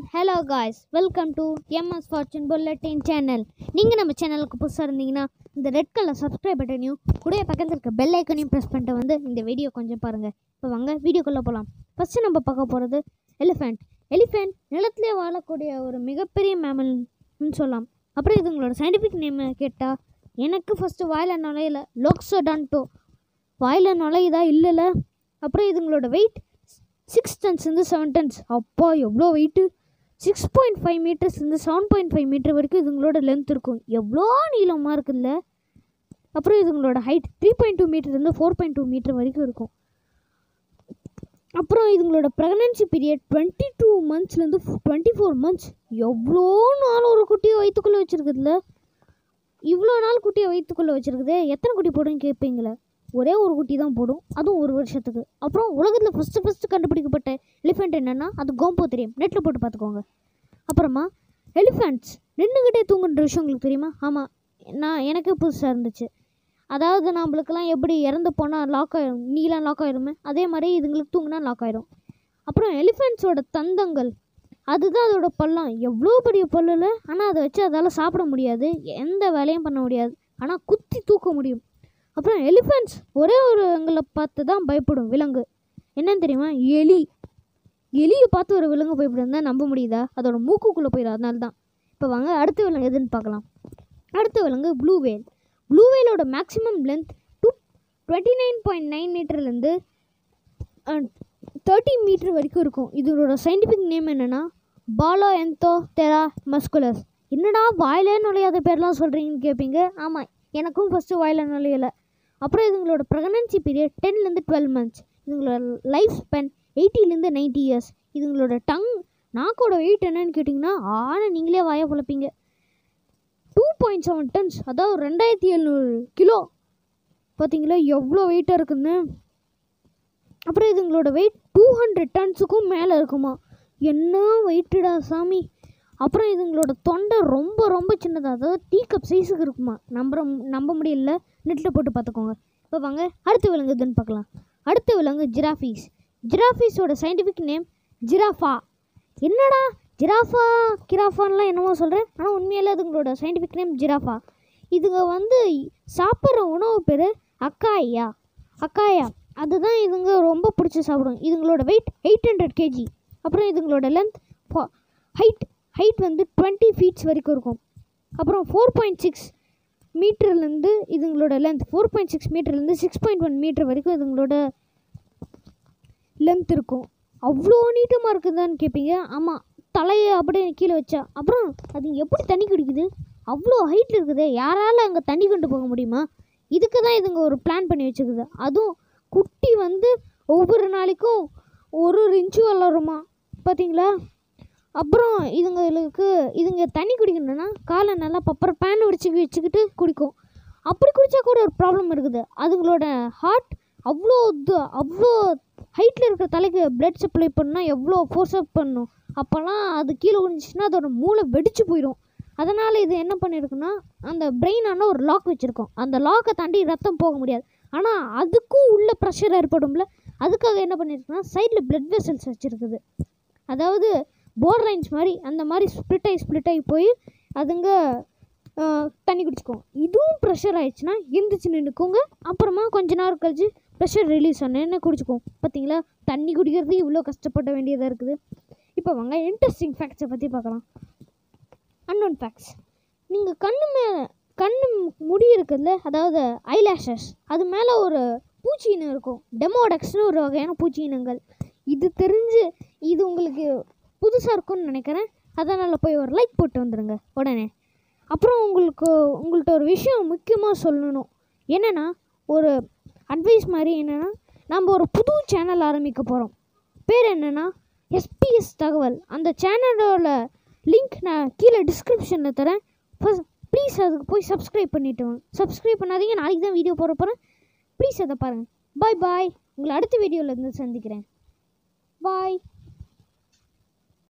and hello guys welcome to M S fortune bulletin channel நீங்கள் நம்ம சேனலுக்கு புதுசாக இருந்தீங்கன்னா இந்த ரெட் கலர் சப்ஸ்கிரைப் பட்டனையும் கூடவே பக்கத்தில் இருக்க பெல் ஐக்கனையும் ப்ரெஸ் பண்ணிட்டு வந்து இந்த வீடியோ கொஞ்சம் பாருங்கள் இப்போ வாங்க வீடியோக்குள்ளே போகலாம் ஃபஸ்ட்டு நம்ம பார்க்க போகிறது எலிஃபெண்ட் எலிஃபெண்ட் நிலத்திலே வாழக்கூடிய ஒரு மிகப்பெரிய மேமல்னு சொல்லலாம் அப்புறம் இது உங்களோட சயின்டிஃபிக் நேம் கேட்டால் எனக்கு ஃபஸ்ட்டு வாயில் நுழையல லோக்ஸோடான்டோ வாயில் நுழையுதா இல்லைல்ல அப்புறம் இதுங்களோட வெயிட் சிக்ஸ் டன்ஸ்லேருந்து செவன் டன்ஸ் அப்பா எவ்வளோ வெயிட்டு சிக்ஸ் பாயிண்ட் ஃபைவ் மீட்டர்ஸ்லேருந்து செவன் பாயிண்ட் ஃபைவ் மீட்டர் வரைக்கும் இதுங்களோட லென்த் இருக்கும் எவ்வளோ நீளமாக இருக்குல்ல அப்புறம் இதுங்களோட ஹைட் த்ரீ பாயிண்ட் டூ மீட்டர்லேருந்து ஃபோர் பாயிண்ட் டூ மீட்டர் வரைக்கும் இருக்கும் அப்புறம் இதுங்களோட ப்ரெக்னன்சி பீரியட் டுவெண்ட்டி டூ மந்த்ஸ்லேருந்து டுவெண்ட்டி ஃபோர் மந்த்ஸ் எவ்வளோ நாள் ஒரு குட்டியை வயிற்றுக்குள்ளே வச்சுருக்குதுல இவ்வளோ நாள் குட்டியை வயிற்றுக்குள்ளே வச்சுருக்குது எத்தனை குட்டி போடுன்னு கேட்பீங்களே ஒரே ஒரு குட்டி தான் போடும் அதுவும் ஒரு வருஷத்துக்கு அப்புறம் உலகத்தில் ஃபஸ்ட்டு ஃபஸ்ட்டு கண்டுபிடிக்கப்பட்ட எலிஃபெண்ட் என்னென்னா அது கோம்போ தெரியும் நெட்டில் போட்டு பார்த்துக்கோங்க அப்புறமா எலிஃபெண்ட்ஸ் நின்றுக்கிட்டே தூங்குன்ற விஷயம் உங்களுக்கு தெரியுமா ஆமாம் நான் எனக்கு புதுசாக இருந்துச்சு அதாவது நம்மளுக்கெல்லாம் எப்படி இறந்து போனால் லாக் ஆயிடும் நீலாம் லாக் ஆயிருமே அதே மாதிரி இதுங்களுக்கு தூங்கினா லாக் ஆயிடும் அப்புறம் எலிஃபெண்ட்ஸோட தந்தங்கள் அதுதான் அதோட பள்ளம் எவ்வளோ பெரிய பல்லுல ஆனால் அதை வச்சு அதால் சாப்பிட முடியாது எந்த வேலையும் பண்ண முடியாது ஆனால் குத்தி தூக்க முடியும் அப்புறம் எலிஃபெண்ட்ஸ் ஒரே ஒரு எங்களை பார்த்து தான் பயப்படும் விலங்கு என்னன்னு தெரியுமா எலி எலியை பார்த்து ஒரு விலங்கு பயப்படுதுன்னு தான் நம்ப முடியுதா அதோட மூக்குக்குள்ளே போயிடும் அதனால தான் இப்போ வாங்க அடுத்த விலங்கு எதுன்னு பார்க்கலாம் அடுத்த விலங்கு ப்ளூ வேல் ப்ளூ வேலோட maximum length two twenty nine point nine மீட்டர்லேருந்து தேர்ட்டி மீட்டர் வரைக்கும் இருக்கும் இதோட சயின்டிஃபிக் நேம் என்னென்னா பாலா என்தோ தெரா மஸ்குலஸ் என்னடா வாயிலே நுழையாத பேர்லாம் சொல்கிறீங்கன்னு கேட்பீங்க ஆமாம் எனக்கும் ஃபஸ்ட்டு வாயில் நுழையலை அப்புறம் இதுங்களோட ப்ரெக்னன்சி பீரியட் டென்லேருந்து டுவெல் மந்த்ஸ் இதுங்களோட லைஃப் ஸ்பென் எயிட்டிலேருந்து நைன்ட்டி இயர்ஸ் இதுங்களோட டங் நாக்கோட வெயிட் என்னன்னு கேட்டிங்கன்னா ஆன நீங்களே வாயை குழப்பீங்க டூ பாயிண்ட் செவன் டன்ஸ் அதாவது ரெண்டாயிரத்தி எழுநூறு கிலோ பார்த்தீங்களா எவ்வளோ வெயிட்டாக இருக்குன்னு அப்புறம் இதுங்களோட வெயிட் டூ ஹண்ட்ரட் டன்ஸுக்கும் மேலே இருக்குமா என்ன வெயிட்டுடா சாமி அப்புறம் இதுங்களோட தொண்டை ரொம்ப ரொம்ப சின்னதாக அதாவது டீ கப் சைஸுக்கு இருக்குமா நம்ப நம்ப முடியல நெட்டில் போட்டு பார்த்துக்கோங்க இப்போ வாங்க அடுத்த விலங்கு இதுன்னு பார்க்கலாம் அடுத்த விலங்கு ஜிராஃபீஸ் ஜிராஃபீஸோட சயின்டிஃபிக் நேம் ஜிராஃபா என்னடா ஜிராஃபா கிராஃபான்லாம் என்னமோ சொல்கிறேன் ஆனால் உண்மையில அதுங்களோட சயின்டிஃபிக் நேம் ஜிராஃபா இதுங்க வந்து சாப்பிட்ற உணவு பேர் அக்காயா அக்காயா அதுதான் இதுங்க ரொம்ப பிடிச்சி சாப்பிடும் இதுங்களோட வெயிட் எயிட் ஹண்ட்ரட் கேஜி அப்புறம் இதுங்களோட லென்த் ஹைட் ஹைட் வந்து டுவெண்ட்டி ஃபீட்ஸ் வரைக்கும் இருக்கும் அப்புறம் ஃபோர் பாயிண்ட் சிக்ஸ் மீட்டர்லேருந்து இதுங்களோட லென்த் ஃபோர் பாயிண்ட் சிக்ஸ் மீட்டர்லேருந்து சிக்ஸ் பாயிண்ட் ஒன் மீட்டர் வரைக்கும் இதுங்களோட லென்த் இருக்கும் அவ்வளோ நீட்டமாக இருக்குதான்னு கேட்பீங்க ஆமாம் தலையை அப்படியே கீழே வச்சா அப்புறம் அது எப்படி தண்ணி குடிக்குது அவ்வளோ ஹைட்டில் இருக்குது யாரால் அங்கே தண்ணி கொண்டு போக முடியுமா இதுக்கு தான் இதுங்க ஒரு பிளான் பண்ணி வச்சுக்குது அதுவும் குட்டி வந்து ஒவ்வொரு நாளைக்கும் ஒரு ஒரு இன்ச்சு வளருமா பார்த்தீங்களா அப்புறம் இதுங்களுக்கு இதுங்க தண்ணி குடிக்கணும்னா காலை நல்லா பப்பர் பேன் வச்சு வச்சுக்கிட்டு குடிக்கும் அப்படி குடித்தா கூட ஒரு ப்ராப்ளம் இருக்குது அதுங்களோட ஹார்ட் அவ்வளோ இது அவ்வளோ ஹைட்டில் இருக்கிற தலைக்கு பிளட் சப்ளை பண்ணால் எவ்வளோ ஃபோர்ஸ் அப் பண்ணும் அப்போல்லாம் அது கீழே விழுந்துச்சுன்னா அதோட மூளை வெடிச்சு போயிடும் அதனால் இது என்ன பண்ணியிருக்குன்னா அந்த பிரெயினான ஒரு லாக் வச்சுருக்கோம் அந்த லாக்கை தாண்டி ரத்தம் போக முடியாது ஆனால் அதுக்கும் உள்ள ப்ரெஷர் ஏற்படும்ல அதுக்காக என்ன பண்ணியிருக்குன்னா சைடில் பிளட் வெசல்ஸ் வச்சுருக்குது அதாவது போர் லைன்ஸ் மாதிரி அந்த மாதிரி ஸ்ப்ளிட் ஆகி ஸ்ப்ளிட் ஆகி போய் அதுங்க தண்ணி குடிச்சிக்கும் இதுவும் ப்ரெஷர் ஆயிடுச்சுன்னா எந்திரிச்சு நின்றுக்குங்க அப்புறமா கொஞ்ச நேரம் கழிச்சு ப்ரெஷர் ரிலீஸ் ஆனேன்னு குடிச்சிக்கும் பார்த்தீங்களா தண்ணி குடிக்கிறது இவ்வளோ கஷ்டப்பட வேண்டியதாக இருக்குது இப்போ வாங்க இன்ட்ரெஸ்டிங் ஃபேக்ட்ஸை பற்றி பார்க்கலாம் அன்னோன் ஃபேக்ட்ஸ் நீங்கள் கண்ணு மே கண்ணு முடி இருக்குதுல்ல அதாவது ஐலாஷஸ் அது மேலே ஒரு பூச்சி இனம் இருக்கும் டெமோடெக்ஸ்னு ஒரு வகையான பூச்சி இனங்கள் இது தெரிஞ்சு இது உங்களுக்கு புதுசாக இருக்கும்னு நினைக்கிறேன் அதனால் போய் ஒரு லைக் போட்டு வந்துடுங்க உடனே அப்புறம் உங்களுக்கு உங்கள்கிட்ட ஒரு விஷயம் முக்கியமாக சொல்லணும் என்னென்னா ஒரு அட்வைஸ் மாதிரி என்னென்னா நம்ம ஒரு புது சேனல் ஆரம்பிக்க போகிறோம் பேர் என்னென்னா எஸ்பிஎஸ் தகவல் அந்த சேனலோட லிங்க் நான் கீழே டிஸ்கிரிப்ஷனில் தரேன் ஃபஸ்ட் ப்ளீஸ் அதுக்கு போய் சப்ஸ்கிரைப் பண்ணிவிட்டு வாங்க சப்ஸ்கிரைப் பண்ணாதீங்க நாளைக்கு தான் வீடியோ போட போகிறேன் ப்ளீஸ் அதை பாருங்கள் பாய் பாய் உங்களை அடுத்த வீடியோவில் இருந்து சந்திக்கிறேன் பாய்